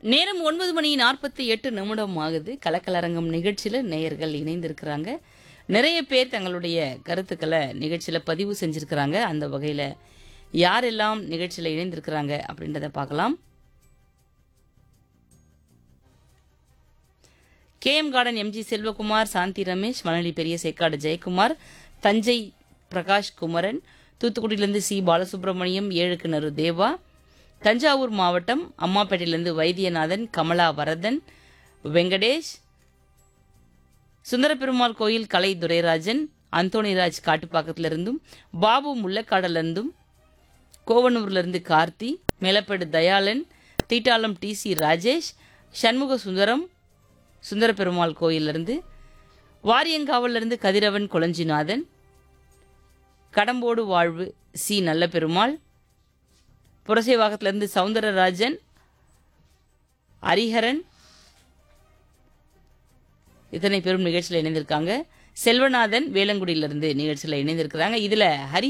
நேரம் ஒன்பது மணி நாற்பத்தி எட்டு நிமிடம் ஆகுது கலக்கலரங்கம் நிகழ்ச்சியில் நேயர்கள் இணைந்திருக்கிறாங்க நிறைய பேர் தங்களுடைய கருத்துக்களை நிகழ்ச்சியில் பதிவு செஞ்சிருக்கிறாங்க அந்த வகையில் யாரெல்லாம் நிகழ்ச்சியில் இணைந்திருக்கிறாங்க அப்படின்றத பார்க்கலாம் KM garden MG Selvakumar Shanthi Ramesh Manali பெரிய சேக்காடு ஜெயக்குமார் தஞ்சை பிரகாஷ் குமரன் தூத்துக்குடியிலேருந்து சி பாலசுப்ரமணியம் ஏழுக்கிணறு தேவா தஞ்சாவூர் மாவட்டம் அம்மாப்பேட்டையிலேருந்து வைத்தியநாதன் கமலா வரதன் வெங்கடேஷ் சுந்தரபெருமாள் கோயில் கலை துரைராஜன் அந்தோணிராஜ் காட்டுப்பாக்கத்திலிருந்தும் பாபு முள்ளக்காடலிருந்தும் கோவனூர்லேருந்து கார்த்தி மேலப்பேடு தயாளன் தீட்டாளம் டிசி ராஜேஷ் சண்முக சுந்தரம் சுந்தர பெருமாள் கோயிலிருந்து வாரியங்காவிலிருந்து கதிரவன் கொளஞ்சிநாதன் கடம்போடு வாழ்வு சி நல்ல பெருமாள் புரசைவாகத்திலிருந்து சவுந்தரராஜன் ஹரிஹரன் இத்தனை பேரும் நிகழ்ச்சியில் இணைந்திருக்காங்க செல்வநாதன் வேலங்குடியிலிருந்து நிகழ்ச்சியில் இணைந்திருக்கிறாங்க இதில் ஹரி